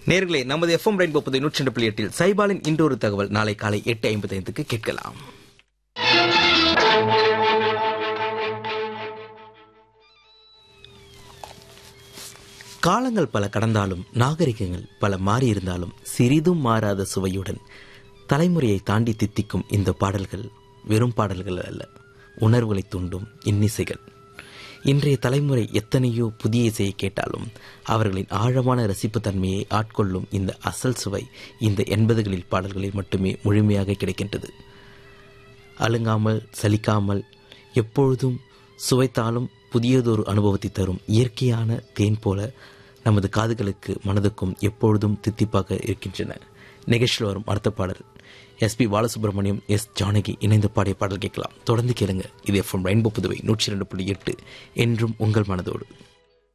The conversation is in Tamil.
நேர்களே நமது எஃப்எம் ரெயின்போ புது நூற்றி ரெண்டு புள்ளி எட்டில் சைபாலின் இன்றொரு தகவல் நாளை காலை எட்டு ஐம்பத்தி ஐந்துக்கு கேட்கலாம் காலங்கள் பல கடந்தாலும் நாகரிகங்கள் பல மாறியிருந்தாலும் சிறிதும் மாறாத சுவையுடன் தலைமுறையை தாண்டி தித்திக்கும் இந்த பாடல்கள் வெறும் பாடல்கள் அல்ல உணர்வுகளை தூண்டும் இன்னிசைகள் இன்றைய தலைமுறை எத்தனையோ புதிய இசையை கேட்டாலும் அவர்களின் ஆழமான ரசிப்பு தன்மையை ஆட்கொள்ளும் இந்த அசல் சுவை இந்த எண்பதுகளில் பாடல்களில் மட்டுமே முழுமையாக கிடைக்கின்றது அழுங்காமல் சலிக்காமல் எப்பொழுதும் சுவைத்தாலும் புதியதொரு அனுபவத்தை தரும் இயற்கையான தேன் போல நமது காதுகளுக்கு மனதுக்கும் எப்பொழுதும் தித்திப்பாக இருக்கின்றன நிகழ்ச்சியில் வரும் அடுத்த பாடல் எஸ்பி பாலசுப்ரமணியம் எஸ் ஜானகி இணைந்து பாடிய பாடல் கேட்கலாம் தொடர்ந்து கேளுங்க இது எஃப்எம் ரெயின்போ புதுவை நூற்றி இரண்டு புள்ளி எட்டு என்றும் உங்கள் மனதோடு